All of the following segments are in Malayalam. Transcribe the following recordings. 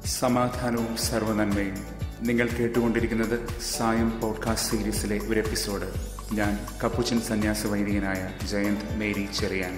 സമാധാനവും സർവനന്മയും നിങ്ങൾ കേട്ടുകൊണ്ടിരിക്കുന്നത് സായം പോഡ്കാസ്റ്റ് സീരീസിലെ ഒരു എപ്പിസോഡ് ഞാൻ കപ്പുച്ചൻ സന്യാസ വൈദികനായ ജയന്ത് മേരി ചെറിയാൻ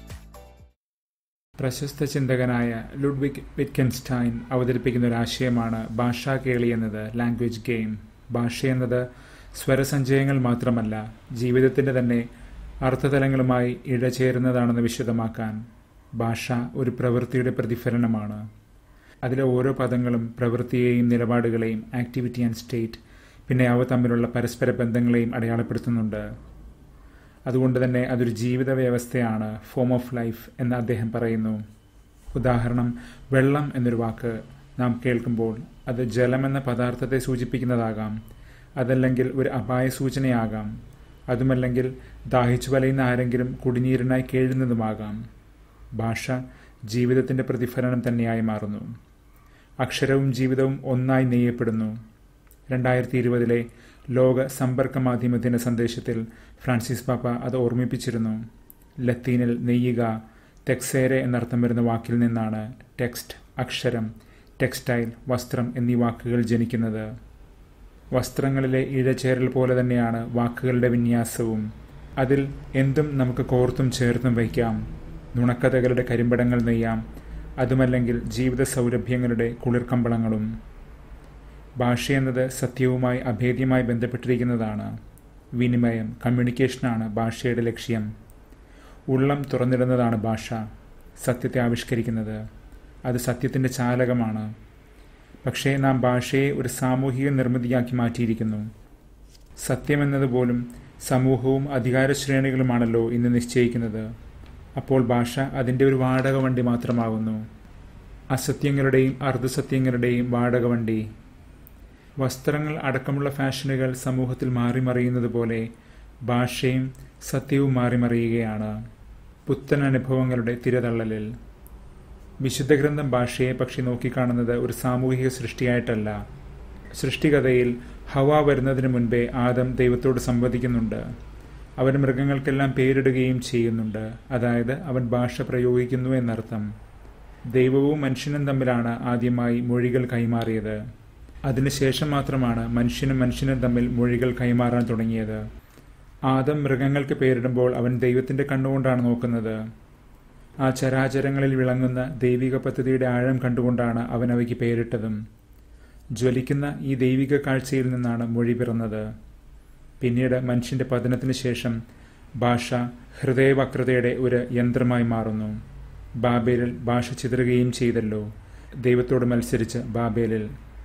പ്രശസ്ത ചിന്തകനായ ലുഡ്വിഗ് വിറ്റ്കൻസ്റ്റൈൻ അവതരിപ്പിക്കുന്ന ഒരു ആശയമാണ് ഭാഷാ കേളി എന്നത് ലാംഗ്വേജ് ഗെയിം ഭാഷയെന്നത് സ്വരസഞ്ചയങ്ങൾ മാത്രമല്ല ജീവിതത്തിൻ്റെ തന്നെ അർത്ഥതലങ്ങളുമായി ഇഴചേരുന്നതാണെന്ന് വിശദമാക്കാൻ ഭാഷ ഒരു പ്രവൃത്തിയുടെ പ്രതിഫലനമാണ് അതിലെ ഓരോ പദങ്ങളും പ്രവൃത്തിയെയും നിലപാടുകളെയും ആക്ടിവിറ്റി ആൻഡ് സ്റ്റേറ്റ് പിന്നെ അവ തമ്മിലുള്ള പരസ്പര ബന്ധങ്ങളെയും അടയാളപ്പെടുത്തുന്നുണ്ട് അതുകൊണ്ട് തന്നെ അതൊരു ജീവിത വ്യവസ്ഥയാണ് ഫോം ഓഫ് ലൈഫ് എന്ന് അദ്ദേഹം പറയുന്നു ഉദാഹരണം വെള്ളം എന്നൊരു വാക്ക് നാം കേൾക്കുമ്പോൾ അത് ജലമെന്ന പദാർത്ഥത്തെ സൂചിപ്പിക്കുന്നതാകാം അതല്ലെങ്കിൽ ഒരു അപായ സൂചനയാകാം അതുമല്ലെങ്കിൽ ദാഹിച്ചു വലയുന്ന ആരെങ്കിലും കുടിനീരിനായി കേഴുന്നതുമാകാം ഭാഷ ജീവിതത്തിൻ്റെ പ്രതിഫലനം തന്നെയായി മാറുന്നു അക്ഷരവും ജീവിതവും ഒന്നായി നെയ്യപ്പെടുന്നു രണ്ടായിരത്തി ഇരുപതിലെ ലോക സമ്പർക്ക മാധ്യമത്തിൻ്റെ സന്ദേശത്തിൽ ഫ്രാൻസിസ് പാപ്പ അത് ഓർമ്മിപ്പിച്ചിരുന്നു ലത്തീനിൽ നെയ്യുക ടെക്സേരെ എന്നർത്ഥം വരുന്ന വാക്കിൽ നിന്നാണ് ടെക്സ്റ്റ് അക്ഷരം ടെക്സ്റ്റൈൽ വസ്ത്രം എന്നീ വാക്കുകൾ ജനിക്കുന്നത് വസ്ത്രങ്ങളിലെ ഇഴചേരൽ പോലെ തന്നെയാണ് വാക്കുകളുടെ വിന്യാസവും അതിൽ എന്തും നമുക്ക് കോർത്തും ചേർത്തും വയ്ക്കാം നുണക്കഥകളുടെ കരിമ്പടങ്ങൾ നെയ്യാം അതുമല്ലെങ്കിൽ ജീവിത സൗരഭ്യങ്ങളുടെ കുളിർക്കമ്പളങ്ങളും ഭാഷയെന്നത് സത്യവുമായി അഭേദ്യമായി ബന്ധപ്പെട്ടിരിക്കുന്നതാണ് വിനിമയം കമ്മ്യൂണിക്കേഷനാണ് ഭാഷയുടെ ലക്ഷ്യം ഉള്ളം തുറന്നിടുന്നതാണ് ഭാഷ സത്യത്തെ ആവിഷ്കരിക്കുന്നത് അത് സത്യത്തിൻ്റെ ചാലകമാണ് പക്ഷേ നാം ഭാഷയെ ഒരു സാമൂഹിക നിർമ്മിതിയാക്കി മാറ്റിയിരിക്കുന്നു സത്യമെന്നതുപോലും സമൂഹവും അധികാര ശ്രേണികളുമാണല്ലോ ഇന്ന് നിശ്ചയിക്കുന്നത് അപ്പോൾ ഭാഷ അതിൻ്റെ ഒരു വാടക വണ്ടി മാത്രമാകുന്നു അസത്യങ്ങളുടെയും അർദ്ധസത്യങ്ങളുടെയും വാടക വണ്ടി വസ്ത്രങ്ങൾ അടക്കമുള്ള ഫാഷനുകൾ സമൂഹത്തിൽ മാറിമറിയുന്നത് പോലെ ഭാഷയും സത്യവും മാറിമറിയുകയാണ് പുത്തൻ അനുഭവങ്ങളുടെ തിരതള്ളലിൽ വിശുദ്ധ ഗ്രന്ഥം ഭാഷയെ പക്ഷി നോക്കിക്കാണുന്നത് ഒരു സാമൂഹിക സൃഷ്ടിയായിട്ടല്ല സൃഷ്ടികഥയിൽ ഹവ വരുന്നതിന് മുൻപേ ആദം ദൈവത്തോട് സംവദിക്കുന്നുണ്ട് അവൻ മൃഗങ്ങൾക്കെല്ലാം പേരിടുകയും ചെയ്യുന്നുണ്ട് അതായത് അവൻ ഭാഷ പ്രയോഗിക്കുന്നു എന്നർത്ഥം ദൈവവും മനുഷ്യനും തമ്മിലാണ് ആദ്യമായി മൊഴികൾ കൈമാറിയത് അതിനുശേഷം മാത്രമാണ് മനുഷ്യനും മനുഷ്യനും തമ്മിൽ മൊഴികൾ കൈമാറാൻ തുടങ്ങിയത് ആദം മൃഗങ്ങൾക്ക് പേരിടുമ്പോൾ അവൻ ദൈവത്തിന്റെ കണ്ണുകൊണ്ടാണ് നോക്കുന്നത് ആ ചരാചരങ്ങളിൽ വിളങ്ങുന്ന ദൈവിക പദ്ധതിയുടെ ആഴം കണ്ടുകൊണ്ടാണ് അവൻ അവയ്ക്ക് പേരിട്ടതും ജ്വലിക്കുന്ന ഈ ദൈവിക കാഴ്ചയിൽ നിന്നാണ് മൊഴി പിറന്നത് പിന്നീട് മനുഷ്യന്റെ പതനത്തിന് ശേഷം ഭാഷ ഹൃദയവക്രതയുടെ ഒരു യന്ത്രമായി മാറുന്നു ബാബേലിൽ ഭാഷ ചിതറുകയും ചെയ്തല്ലോ ദൈവത്തോട് മത്സരിച്ച് ബാബേലിൽ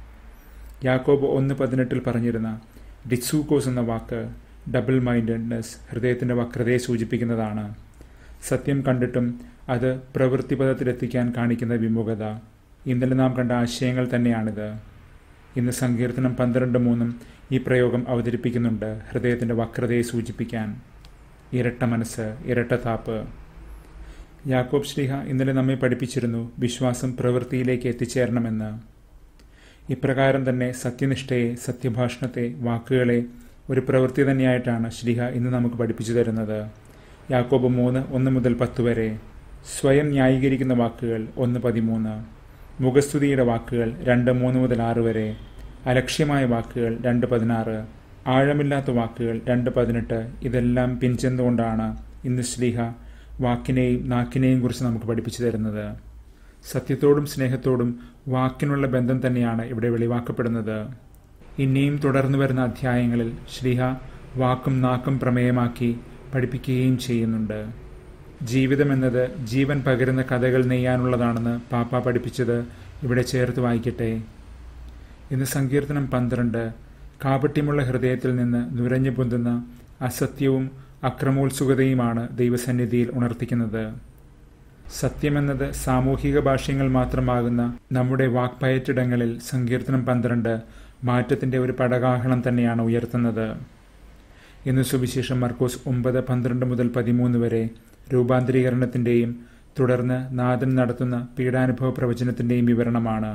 യാക്കോബ് ഒന്ന് പതിനെട്ടിൽ പറഞ്ഞിരുന്ന ഡിസൂക്കോസ് എന്ന വാക്ക് ഡബിൾ മൈൻഡഡ്നെസ് ഹൃദയത്തിൻ്റെ വക്രതയെ സൂചിപ്പിക്കുന്നതാണ് സത്യം കണ്ടിട്ടും അത് പ്രവൃത്തിപഥത്തിലെത്തിക്കാൻ കാണിക്കുന്ന വിമുഖത ഇന്നലെ നാം കണ്ട ആശയങ്ങൾ തന്നെയാണിത് ഇന്ന് സങ്കീർത്തനം പന്ത്രണ്ട് മൂന്നും ഈ പ്രയോഗം അവതരിപ്പിക്കുന്നുണ്ട് ഹൃദയത്തിൻ്റെ വക്രതയെ സൂചിപ്പിക്കാൻ ഇരട്ട മനസ്സ് ഇരട്ട താപ്പ് യാക്കോബ് ശ്രീഹ ഇന്നലെ നമ്മെ പഠിപ്പിച്ചിരുന്നു വിശ്വാസം പ്രവൃത്തിയിലേക്ക് എത്തിച്ചേരണമെന്ന് ഇപ്രകാരം തന്നെ സത്യനിഷ്ഠയെ സത്യഭാഷണത്തെ വാക്കുകളെ ഒരു പ്രവൃത്തി തന്നെയായിട്ടാണ് ശ്രീഹ ഇന്ന് നമുക്ക് പഠിപ്പിച്ചു തരുന്നത് യാക്കോബ് മൂന്ന് ഒന്ന് മുതൽ പത്ത് വരെ സ്വയം ന്യായീകരിക്കുന്ന വാക്കുകൾ ഒന്ന് പതിമൂന്ന് മുഖസ്തുതിയുടെ വാക്കുകൾ രണ്ട് മൂന്ന് മുതൽ ആറ് വരെ അലക്ഷ്യമായ വാക്കുകൾ രണ്ട് പതിനാറ് ആഴമില്ലാത്ത വാക്കുകൾ രണ്ട് പതിനെട്ട് ഇതെല്ലാം പിൻചെന്നുകൊണ്ടാണ് ഇന്ന് ശ്രീഹ വാക്കിനെയും നാക്കിനെയും കുറിച്ച് നമുക്ക് പഠിപ്പിച്ചു തരുന്നത് സത്യത്തോടും സ്നേഹത്തോടും വാക്കിനുള്ള ബന്ധം തന്നെയാണ് ഇവിടെ വെളിവാക്കപ്പെടുന്നത് ഇനിയും തുടർന്നു വരുന്ന അധ്യായങ്ങളിൽ ശ്രീഹ വാക്കും നാക്കും പ്രമേയമാക്കി പഠിപ്പിക്കുകയും ചെയ്യുന്നുണ്ട് ജീവിതമെന്നത് ജീവൻ പകരുന്ന കഥകൾ നെയ്യാനുള്ളതാണെന്ന് പാപ്പ പഠിപ്പിച്ചത് ഇവിടെ ചേർത്ത് വായിക്കട്ടെ ഇന്ന് സങ്കീർത്തനം പന്ത്രണ്ട് കാപട്യമുള്ള ഹൃദയത്തിൽ നിന്ന് നുരഞ്ഞു പൊന്തുന്ന അസത്യവും അക്രമോത്സുകതയുമാണ് ദൈവസന്നിധിയിൽ ഉണർത്തിക്കുന്നത് സത്യമെന്നത് സാമൂഹിക ഭാഷ്യങ്ങൾ മാത്രമാകുന്ന നമ്മുടെ വാക്പയറ്റിടങ്ങളിൽ സങ്കീർത്തനം പന്ത്രണ്ട് മാറ്റത്തിന്റെ ഒരു പടകാഹളം തന്നെയാണ് ഉയർത്തുന്നത് ഇന്ന് സുവിശേഷം മർക്കോസ് ഒമ്പത് പന്ത്രണ്ട് മുതൽ പതിമൂന്ന് വരെ രൂപാന്തരീകരണത്തിന്റെയും തുടർന്ന് നാഥൻ നടത്തുന്ന പീഡാനുഭവ പ്രവചനത്തിന്റെയും വിവരണമാണ്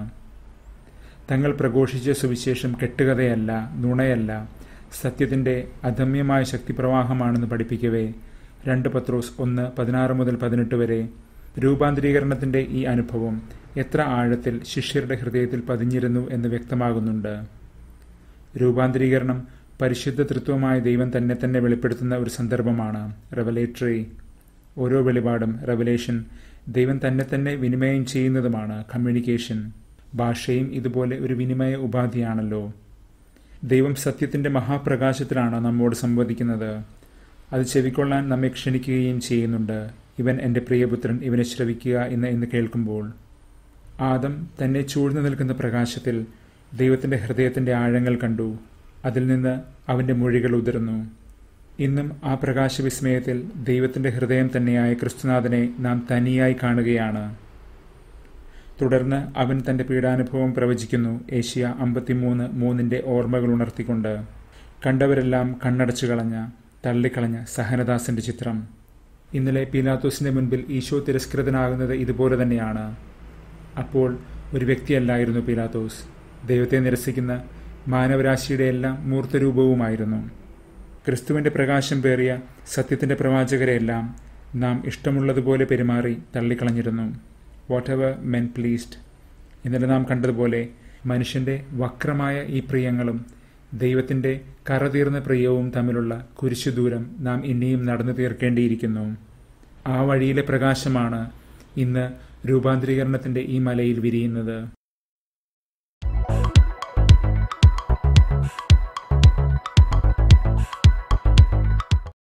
തങ്ങൾ പ്രഘോഷിച്ച സുവിശേഷം കെട്ടുകഥയല്ല നുണയല്ല സത്യത്തിന്റെ അദമ്യമായ ശക്തിപ്രവാഹമാണെന്ന് പഠിപ്പിക്കവേ രണ്ട് പത്രോസ് ഒന്ന് പതിനാറ് മുതൽ പതിനെട്ട് വരെ രൂപാന്തരീകരണത്തിന്റെ ഈ അനുഭവം എത്ര ആഴത്തിൽ ശിഷ്യരുടെ ഹൃദയത്തിൽ പതിഞ്ഞിരുന്നു എന്ന് വ്യക്തമാകുന്നുണ്ട് രൂപാന്തരീകരണം പരിശുദ്ധ തൃത്വമായ ദൈവം തന്നെ തന്നെ വെളിപ്പെടുത്തുന്ന ഒരു സന്ദർഭമാണ് റെവലേറ്ററി ഓരോ വെളിപാടും റെവലേഷൻ ദൈവം തന്നെ തന്നെ വിനിമയം ചെയ്യുന്നതുമാണ് കമ്മ്യൂണിക്കേഷൻ ഭാഷയും ഇതുപോലെ ഒരു വിനിമയ ഉപാധിയാണല്ലോ ദൈവം സത്യത്തിന്റെ മഹാപ്രകാശത്തിലാണ് നമ്മോട് സംവദിക്കുന്നത് അത് ചെവിക്കൊള്ളാൻ നമ്മെ ക്ഷണിക്കുകയും ചെയ്യുന്നുണ്ട് ഇവൻ എൻ്റെ പ്രിയപുത്രൻ ഇവനെ ശ്രവിക്കുക എന്ന് എന്ന് കേൾക്കുമ്പോൾ ആദം തന്നെ ചൂഴ്ന്നു നിൽക്കുന്ന പ്രകാശത്തിൽ ദൈവത്തിന്റെ ഹൃദയത്തിന്റെ ആഴങ്ങൾ കണ്ടു അതിൽ നിന്ന് അവന്റെ മൊഴികൾ ഉതിർന്നു ഇന്നും ആ പ്രകാശവിസ്മയത്തിൽ ദൈവത്തിന്റെ ഹൃദയം തന്നെയായ ക്രിസ്തുനാഥനെ നാം തനിയായി കാണുകയാണ് തുടർന്ന് അവൻ തന്റെ പീഡാനുഭവം പ്രവചിക്കുന്നു ഏഷ്യ അമ്പത്തിമൂന്ന് മൂന്നിന്റെ ഓർമ്മകൾ ഉണർത്തിക്കൊണ്ട് കണ്ടവരെല്ലാം കണ്ണടച്ചു കളഞ്ഞ തള്ളിക്കളഞ്ഞ സഹനദാസന്റെ ചിത്രം ഇന്നലെ പീലാത്തോസിന്റെ മുൻപിൽ ഈശോ തിരസ്കൃതനാകുന്നത് ഇതുപോലെ തന്നെയാണ് അപ്പോൾ ഒരു വ്യക്തിയല്ലായിരുന്നു പീലാത്തോസ് ദൈവത്തെ നിരസിക്കുന്ന മാനവരാശിയുടെ എല്ലാം മൂർത്തരൂപവുമായിരുന്നു ക്രിസ്തുവിന്റെ പ്രകാശം പേറിയ സത്യത്തിന്റെ പ്രവാചകരെയെല്ലാം നാം ഇഷ്ടമുള്ളതുപോലെ പെരുമാറി തള്ളിക്കളഞ്ഞിരുന്നു വാട്ട് എവർ മെൻ പ്ലീസ്ഡ് ഇന്നലെ നാം കണ്ടതുപോലെ മനുഷ്യന്റെ വക്രമായ ഈ പ്രിയങ്ങളും ദൈവത്തിന്റെ കറതീർന്ന പ്രിയവും തമ്മിലുള്ള കുരിശുദൂരം നാം ഇനിയും നടന്നു തീർക്കേണ്ടിയിരിക്കുന്നു ആ വഴിയിലെ പ്രകാശമാണ് ഇന്ന് രൂപാന്തരീകരണത്തിന്റെ ഈ മലയിൽ വിരിയുന്നത്